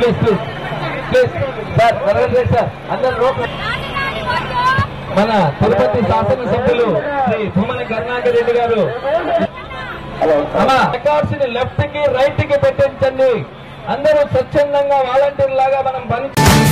please please please sir త్వరగా sir అందరు లోపల మన తిరుపతి శాసనసభ్యులు శ్రీ భూమన కరుణాకర్ రెడ్డి గారు అలా రికార్డ్స్ ని లెఫ్ట్ కి రైట్ కి పెట్టించండి అందరూ స్వచ్ఛందంగా వాలంటీర్ లాగా మనం పని